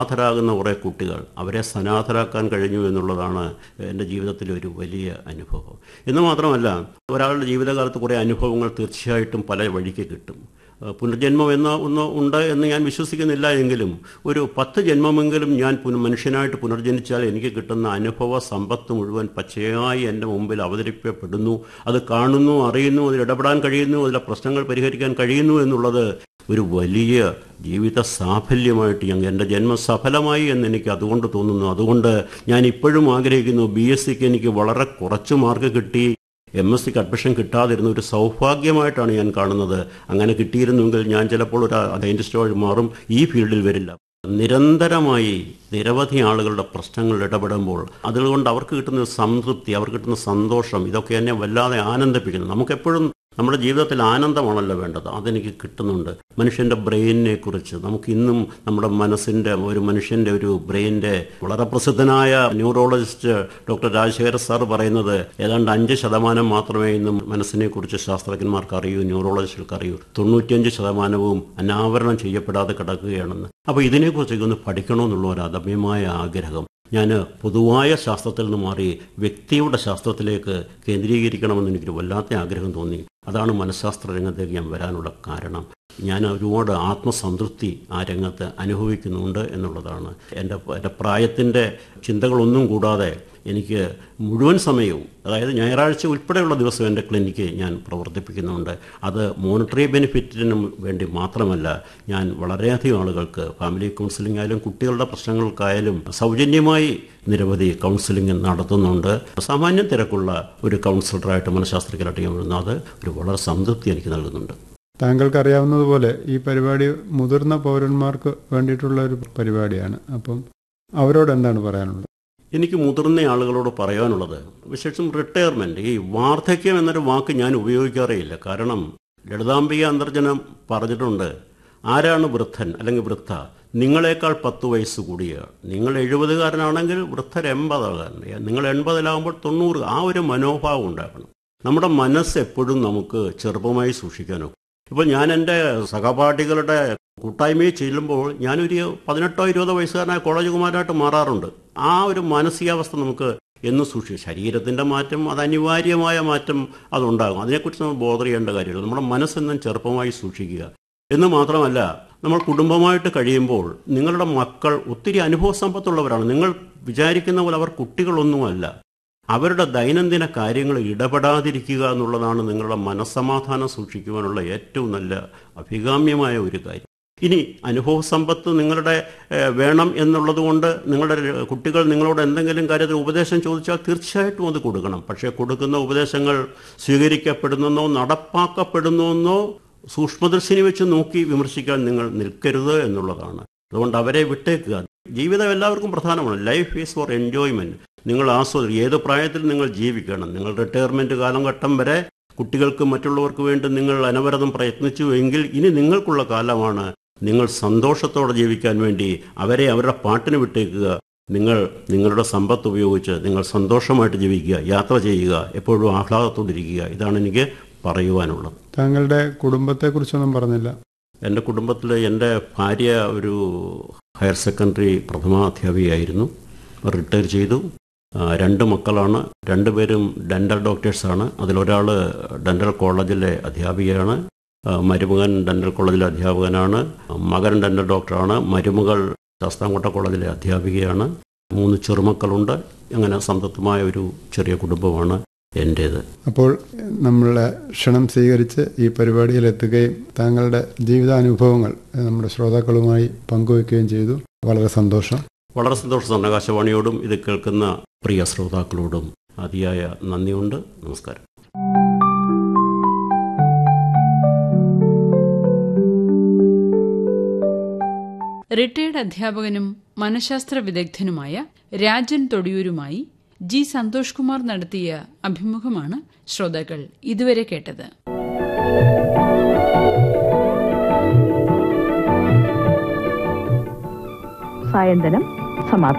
അനാഥരാകുന്ന കുറേ കുട്ടികൾ അവരെ സനാഥരാക്കാൻ കഴിഞ്ഞു എന്നുള്ളതാണ് എൻ്റെ ജീവിതത്തിലെ ഒരു വലിയ അനുഭവം എന്ന് മാത്രമല്ല ഒരാളുടെ ജീവിതകാലത്ത് കുറേ അനുഭവങ്ങൾ തീർച്ചയായിട്ടും പല വഴിക്ക് കിട്ടും ഏഹ് പുനർജന്മം എന്ന ഒന്ന് ഉണ്ട് എന്ന് ഞാൻ വിശ്വസിക്കുന്നില്ല എങ്കിലും ഒരു പത്ത് ജന്മമെങ്കിലും ഞാൻ പുന- മനുഷ്യനായിട്ട് പുനർജനിച്ചാൽ എനിക്ക് കിട്ടുന്ന അനുഭവ സമ്പത്ത് മുഴുവൻ പച്ചയായി എൻ്റെ മുമ്പിൽ അവതരിപ്പിക്കപ്പെടുന്നു അത് കാണുന്നു അറിയുന്നു അതിൽ ഇടപെടാൻ കഴിയുന്നു അതിലെ പ്രശ്നങ്ങൾ പരിഹരിക്കാൻ കഴിയുന്നു എന്നുള്ളത് ഒരു വലിയ ജീവിത സാഫല്യമായിട്ട് ഞങ്ങൾ എൻ്റെ ജന്മം സഫലമായി എന്ന് എനിക്ക് അതുകൊണ്ട് തോന്നുന്നു അതുകൊണ്ട് ഞാൻ ഇപ്പോഴും ആഗ്രഹിക്കുന്നു ബി എസ് സിക്ക് എനിക്ക് വളരെ കുറച്ച് മാർക്ക് കിട്ടി എം എസ് സിക്ക് അഡ്മിഷൻ കിട്ടാതിരുന്ന ഒരു സൗഭാഗ്യമായിട്ടാണ് ഞാൻ കാണുന്നത് അങ്ങനെ കിട്ടിയിരുന്നുവെങ്കിൽ ഞാൻ ചിലപ്പോൾ ഒരു സയൻറ്റിസ്റ്റായി മാറും ഈ ഫീൽഡിൽ വരില്ല നിരന്തരമായി നിരവധി ആളുകളുടെ പ്രശ്നങ്ങളിൽ ഇടപെടുമ്പോൾ അതുകൊണ്ട് അവർക്ക് കിട്ടുന്ന ഒരു സംതൃപ്തി അവർക്ക് കിട്ടുന്ന സന്തോഷം ഇതൊക്കെ എന്നെ വല്ലാതെ ആനന്ദിപ്പിക്കുന്നു നമുക്കെപ്പോഴും നമ്മുടെ ജീവിതത്തിൽ ആനന്ദമാണല്ലോ വേണ്ടത് അതെനിക്ക് കിട്ടുന്നുണ്ട് മനുഷ്യൻ്റെ ബ്രെയിനിനെ കുറിച്ച് നമുക്ക് ഇന്നും നമ്മുടെ മനസ്സിൻ്റെ ഒരു മനുഷ്യൻ്റെ ഒരു ബ്രെയിനിൻ്റെ വളരെ പ്രസിദ്ധനായ ന്യൂറോളജിസ്റ്റ് ഡോക്ടർ രാജശേഖര സാർ പറയുന്നത് ഏതാണ്ട് അഞ്ച് ശതമാനം മാത്രമേ ഇന്നും മനസ്സിനെ കുറിച്ച് ശാസ്ത്രജ്ഞന്മാർക്ക് അറിയൂ ന്യൂറോളജിസ്റ്റുകൾക്ക് അറിയൂ തൊണ്ണൂറ്റിയഞ്ച് ശതമാനവും അനാവരണം ചെയ്യപ്പെടാതെ കിടക്കുകയാണെന്ന് അപ്പോൾ ഇതിനെക്കുറിച്ചൊക്കെ ഒന്ന് പഠിക്കണമെന്നുള്ള ഒരു അദമ്യമായ ആഗ്രഹം ഞാൻ പൊതുവായ ശാസ്ത്രത്തിൽ നിന്ന് മാറി വ്യക്തിയുടെ ശാസ്ത്രത്തിലേക്ക് കേന്ദ്രീകരിക്കണമെന്ന് എനിക്കൊരു വല്ലാത്ത ആഗ്രഹം തോന്നി അതാണ് മനഃശാസ്ത്ര രംഗത്തേക്ക് ഞാൻ വരാനുള്ള കാരണം ഞാൻ ഒരുപാട് ആത്മസംതൃപ്തി ആ രംഗത്ത് അനുഭവിക്കുന്നുണ്ട് എന്നുള്ളതാണ് എൻ്റെ എൻ്റെ പ്രായത്തിൻ്റെ ചിന്തകളൊന്നും കൂടാതെ എനിക്ക് മുഴുവൻ സമയവും അതായത് ഞായറാഴ്ച ഉൾപ്പെടെയുള്ള ദിവസം എൻ്റെ ക്ലിനിക്ക് ഞാൻ പ്രവർത്തിപ്പിക്കുന്നുണ്ട് അത് മോണിറ്ററി ബെനിഫിറ്റിനും വേണ്ടി മാത്രമല്ല ഞാൻ വളരെയധികം ആളുകൾക്ക് ഫാമിലി കൗൺസിലിംഗ് ആയാലും കുട്ടികളുടെ പ്രശ്നങ്ങൾക്കായാലും സൗജന്യമായി നിരവധി കൗൺസിലിംഗ് നടത്തുന്നുണ്ട് സാമാന്യം തിരക്കുള്ള ഒരു കൗൺസിലറായിട്ട് മനഃശാസ്ത്രജ്ഞരായിട്ട് ഞാൻ വരുന്നത് അത് ഒരു വളരെ സംതൃപ്തി എനിക്ക് നൽകുന്നുണ്ട് താങ്കൾക്ക് അറിയാവുന്നതുപോലെ ഈ പരിപാടി മുതിർന്ന പൗരന്മാർക്ക് വേണ്ടിയിട്ടുള്ള ഒരു പരിപാടിയാണ് അപ്പം അവരോട് എന്താണ് പറയാനുള്ളത് എനിക്ക് മുതിർന്ന ആളുകളോട് പറയാനുള്ളത് വിശേഷം റിട്ടയർമെന്റ് ഈ വാർദ്ധക്യം എന്നൊരു വാക്ക് ഞാൻ ഉപയോഗിക്കാറേയില്ല കാരണം ലളിതാംബിക അന്തർജനം പറഞ്ഞിട്ടുണ്ട് ആരാണ് വൃദ്ധൻ അല്ലെങ്കിൽ വൃദ്ധ നിങ്ങളെക്കാൾ പത്ത് വയസ്സ് കൂടിയ നിങ്ങൾ എഴുപതുകാരനാണെങ്കിൽ വൃദ്ധർ എൺപതാകാൻ നിങ്ങൾ എൺപതിലാകുമ്പോൾ തൊണ്ണൂറ് ആ ഒരു മനോഭാവം ഉണ്ടാക്കണം നമ്മുടെ മനസ്സ് എപ്പോഴും നമുക്ക് ചെറുപ്പമായി സൂക്ഷിക്കാനോ ഇപ്പോൾ ഞാൻ എൻ്റെ സഹപാഠികളുടെ കൂട്ടായ്മയിൽ ചെല്ലുമ്പോൾ ഞാനൊരു പതിനെട്ടോ ഇരുപതോ വയസ്സുകാരനായ കോളേജ് കുമാരനായിട്ട് മാറാറുണ്ട് ആ ഒരു മാനസികാവസ്ഥ നമുക്ക് എന്ന് സൂക്ഷിക്കും ശരീരത്തിൻ്റെ മാറ്റം അത് അനിവാര്യമായ മാറ്റം അതുണ്ടാകും അതിനെക്കുറിച്ച് നമ്മൾ ബോധർ ചെയ്യേണ്ട കാര്യമില്ല നമ്മുടെ മനസ്സെന്നും ചെറുപ്പമായി സൂക്ഷിക്കുക എന്ന് മാത്രമല്ല നമ്മൾ കുടുംബമായിട്ട് കഴിയുമ്പോൾ നിങ്ങളുടെ മക്കൾ ഒത്തിരി അനുഭവ സമ്പത്തുള്ളവരാണ് നിങ്ങൾ വിചാരിക്കുന്ന പോലെ അവർ കുട്ടികളൊന്നുമല്ല അവരുടെ ദൈനംദിന കാര്യങ്ങൾ ഇടപെടാതിരിക്കുക എന്നുള്ളതാണ് നിങ്ങളുടെ മനസ്സമാധാനം സൂക്ഷിക്കുവാനുള്ള ഏറ്റവും നല്ല അഭികാമ്യമായ ഒരു കാര്യം ഇനി അനുഭവ സമ്പത്ത് നിങ്ങളുടെ ഏഹ്, വേണം എന്നുള്ളത് കൊണ്ട് നിങ്ങളുടെ ര- കുട്ടികൾ നിങ്ങളോട് എന്തെങ്കിലും കാര്യത്തിൽ ഉപദേശം ചോദിച്ചാൽ തീർച്ചയായിട്ടും അത് കൊടുക്കണം പക്ഷേ കൊടുക്കുന്ന ഉപദേശങ്ങൾ സ്വീകരിക്കപ്പെടുന്നെന്നോ നടപ്പാക്കപ്പെടുന്നെന്നോ സൂക്ഷ്മദർശിനി വെച്ച് നോക്കി വിമർശിക്കാൻ നിങ്ങൾ നിൽക്കരുത് എന്നുള്ളതാണ് അതുകൊണ്ട് അവരെ വിട്ടേക്കുക ജീവിതം എല്ലാവർക്കും പ്രധാനമാണ് ലൈഫ് ഈസ് ഫോർ എൻജോയ്മെന്റ് നിങ്ങൾ ആസ്വദി ഏത് പ്രായത്തിൽ നിങ്ങൾ ജീവിക്കണം നിങ്ങൾ റിട്ടയർമെന്റ് കാലഘട്ടം വരെ കുട്ടികൾക്ക് മറ്റുള്ളവർക്ക് വേണ്ടി നിങ്ങൾ അനവരതം പ്രയത്നിച്ചു എങ്കിൽ ഇനി നിങ്ങൾക്കുള്ള കാലമാണ് നിങ്ങൾ സന്തോഷത്തോടെ ജീവിക്കാൻ വേണ്ടി അവരെ അവരുടെ പാട്ടിന് വിട്ടേക്കുക നിങ്ങൾ നിങ്ങളുടെ സമ്പത്ത് ഉപയോഗിച്ച് നിങ്ങൾ സന്തോഷമായിട്ട് ജീവിക്കുക യാത്ര ചെയ്യുക എപ്പോഴും ആഹ്ലാദത്തോടിരിക്കുക ഇതാണ് എനിക്ക് പറയുവാനുള്ളത് താങ്കളുടെ കുടുംബത്തെക്കുറിച്ചൊന്നും പറഞ്ഞില്ല എൻ്റെ കുടുംബത്തിൽ എൻ്റെ ഭാര്യ ഒരു ഹയർ സെക്കൻഡറി പ്രഥമാധ്യാപികയായിരുന്നു റിട്ടയർ ചെയ്തു ആ, രണ്ട് മക്കളാണ് രണ്ടുപേരും ഡെൻ്റൽ ഡോക്ടേഴ്സാണ് അതിലൊരാൾ ഡെൻ്റൽ കോളേജിലെ അധ്യാപികയാണ് ആ, മരുമകൻ ഡെൻ്റൽ കോളേജിലെ അധ്യാപകനാണ് മകൻ ഡെൻ്റൽ ഡോക്ടറാണ് മരുമകൾ ശാസ്താംകോട്ട കോളേജിലെ അധ്യാപികയാണ് മൂന്ന് ചെറുമക്കളുണ്ട് അങ്ങനെ സംതൃപ്തമായ ഒരു ചെറിയ കുടുംബമാണ് എൻ്റേത് അപ്പോൾ നമ്മളെ ക്ഷണം സ്വീകരിച്ച് ഈ പരിപാടിയിൽ എത്തുകയും താങ്കളുടെ ജീവിതാനുഭവങ്ങൾ നമ്മുടെ ശ്രോതാക്കളുമായി പങ്കുവയ്ക്കുകയും ചെയ്തു വളരെ സന്തോഷം വളരെ സന്തോഷം ആകാശവാണിയോടും ഇത് കേൾക്കുന്ന പ്രിയ ശ്രോതാക്കളോടും അതിയായ നന്ദിയുണ്ട് നമസ്കാരം റിട്ടയർഡ് അധ്യാപകനും മനഃശാസ്ത്ര വിദഗ്ധനുമായ രാജൻ തൊടിയൂരുമായി ജി സന്തോഷ് കുമാർ നടത്തിയ അഭിമുഖമാണ് ശ്രോതാക്കൾ ഇതുവരെ കേട്ടത് സായന്തനം സമാപിച്ചു